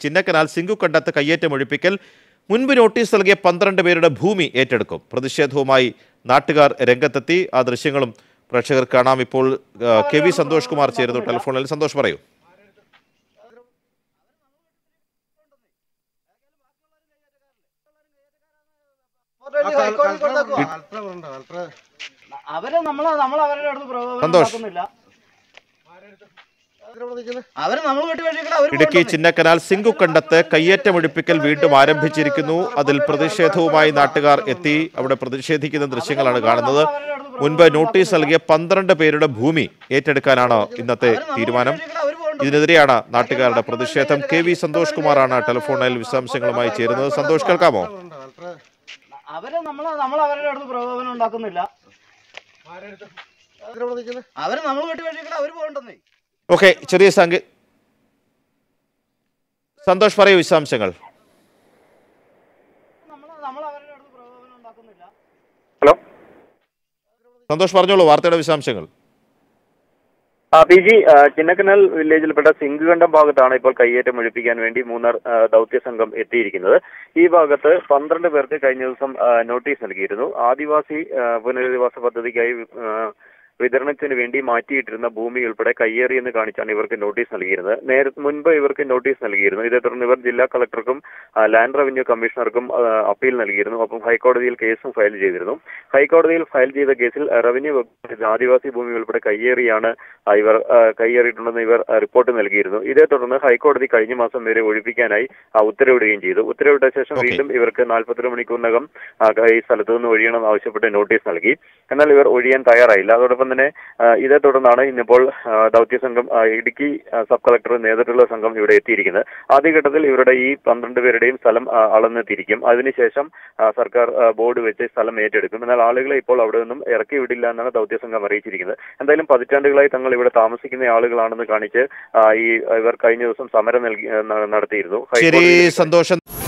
ചിന്നക്കനാൽ സിങ്കുക്കണ്ടത്ത് കയ്യേറ്റം ഒഴിപ്പിക്കൽ മുൻപ് നോട്ടീസ് നൽകിയ പന്ത്രണ്ട് പേരുടെ ഭൂമി ഏറ്റെടുക്കും പ്രതിഷേധവുമായി നാട്ടുകാർ രംഗത്തെത്തി ആ ദൃശ്യങ്ങളും പ്രേക്ഷകർ കാണാം ഇപ്പോൾ ആ, കെ വി സന്തോഷ് കുമാർ ചേരുന്നു ടെലിഫോണിൽ സന്തോഷ് പറയൂ ഹൈക്കോടതി കൊടുത്തേക്കുവാ. അൾട്ര അൾട്ര അവര് നമ്മളെ നമ്മൾ അവരുടെ അടുത്ത് പ്രകോപനം സന്തോഷ്. ഉണ്ടാക്കുന്നില്ല ഇവിടെ നിൽക്കുന്നത് അവര് നമ്മൾ വെട്ടിവെച്ചിട്ട് അവര് ഇടുക്കി ചിന്നക്കനാൽ സിങ്കുക്കണ്ടത്ത് കയ്യേറ്റമൊഴിപ്പിക്കൽ വീണ്ടും ആരംഭിച്ചിരിക്കുന്നു അതിൽ പ്രതിഷേധവുമായി നാട്ടുകാർ എത്തി അവിടെ പ്രതിഷേധിക്കുന്ന ദൃശ്യങ്ങളാണ് കാണുന്നത് മുൻപ് നോട്ടീസ് നൽകിയ പന്ത്രണ്ട് പേരുടെ ഭൂമി ഏറ്റെടുക്കാനാണ് ഇന്നത്തെ തീരുമാനം ഇതിനെതിരെയാണ് നാട്ടുകാരുടെ പ്രതിഷേധം കെ വി സന്തോഷ് കുമാറാണ് ടെലിഫോണിൽ വിശദാംശങ്ങളുമായി ചേരുന്നത് സന്തോഷ് കേൾക്കാമോ ഉണ്ട് അൾട്ര അവര് നമ്മളെ നമ്മൾ അവരുടെ അടുത്ത് പ്രകോപനം ഉണ്ടാക്കുന്നില്ല ഇവിടെ നിൽക്കുന്നത് അവര് നമ്മൾ വെട്ടിവെച്ചിട്ട് അവര് പോകണ്ടെന്നേ ഓക്കെ ചെറിയ സാങ്കേ സന്തോഷ് പറയൂ വിശദാംശങ്ങൾ നമ്മളെ നമ്മൾ അവരുടെ അടുത്ത് പ്രകോപനം ഉണ്ടാക്കുന്നില്ല ഹലോ സന്തോഷ് പറഞ്ഞോളൂ വാർത്തയുടെ വിശദാംശങ്ങൾ ആ പി ജി ആ, ചിന്നക്കനാൽ വില്ലേജിൽപ്പെട്ട സിംഗുകണ്ടം ഭാഗത്താണ് ഇപ്പോൾ കയ്യേറ്റം ഒഴിപ്പിക്കാൻ വേണ്ടി മൂന്നാർ ആ, ദൗത്യ സംഘം എത്തിയിരിക്കുന്നത് ഈ ഭാഗത്ത് പന്ത്രണ്ട് പേർക്ക് കഴിഞ്ഞ ദിവസം ആ, നോട്ടീസ് നൽകിയിരുന്നു ആദിവാസി ആ, പുനരധിവാസ പദ്ധതിക്കായി ആ, വിതരണത്തിന് വേണ്ടി മാറ്റിയിട്ടിരുന്ന ഭൂമി ഉൾപ്പെടെ കയ്യേറിയെന്ന് കാണിച്ചാണ് ഇവർക്ക് നോട്ടീസ് നൽകിയിരുന്നത് നേരെ മുൻപ് ഇവർക്ക് നോട്ടീസ് നൽകിയിരുന്നു ഇതേ തുടർന്ന് ഇവർ ജില്ലാ കളക്ടർക്കും ആ, ലാൻഡ് റവന്യൂ കമ്മീഷണർക്കും ആ, അപ്പീൽ നൽകിയിരുന്നു ഒപ്പം ഹൈക്കോടതിയിൽ കേസും ഫയൽ ചെയ്തിരുന്നു ഹൈക്കോടതിയിൽ ഫയൽ ചെയ്ത കേസിൽ ആ, റവന്യൂ വകുപ്പ് ആദിവാസി ഭൂമി ഉൾപ്പെടെ കയ്യേറിയാണ് ആ, ഇവർ ആ, കയ്യേറിയിട്ടുണ്ടെന്ന് ഇവർ ആ, റിപ്പോർട്ട് നൽകിയിരുന്നു ഇതേ തുടർന്ന് ഹൈക്കോടതി കഴിഞ്ഞ മാസം വരെ ഒഴിപ്പിക്കാനായി ആ, ഉത്തരവിടുകയും ചെയ്തു ഉത്തരവിട്ട ശേഷം Okay. വീണ്ടും ഇവർക്ക് നാൽപ്പത്തൊരു മണിക്കൂറിനകം ആ, ഈ സ്ഥലത്തു നിന്ന് ഒഴിയണമെന്ന് ആവശ്യപ്പെട്ട് നോട്ടീസ് നൽകി എന്നാൽ ഇവർ ഒഴിയാൻ തയ്യാറായില്ല അതോടൊപ്പം തന്നെ ആ, ഇതേ തുടർന്നാണ് ഇന്നിപ്പോൾ ആ, ദൗത്യ സംഘം ആ, ഇടുക്കി ആ, സബ് കളക്ടർ നേതൃത്വത്തിലുള്ള സംഘം ഇവിടെ എത്തിയിരിക്കുന്നത് ആദ്യഘട്ടത്തിൽ ഇവരുടെ ഈ പന്ത്രണ്ട് പേരുടെയും സ്ഥലം ആ, അളന്നെത്തിയിരിക്കും അതിനുശേഷം ആ, സർക്കാർ ആ, ബോർഡ് വെച്ച് സ്ഥലം ഏറ്റെടുക്കും എന്നാൽ ആളുകളെ ഇപ്പോൾ അവിടെ നിന്നും ഇറക്കി വിടില്ല എന്നാണ് ദൗത്യ സംഘം അറിയിച്ചിരിക്കുന്നത് എന്തായാലും പതിറ്റാണ്ടുകളായി തങ്ങൾ ഇവിടെ താമസിക്കുന്ന ആളുകളാണെന്ന് കാണിച്ച് ആ, ഈ ഇവർ കഴിഞ്ഞ ദിവസം സമരം നൽകി ആ, ന- നടത്തിയിരുന്നു ശരി ഹൈക്കോടതിയിൽ സന്തോഷം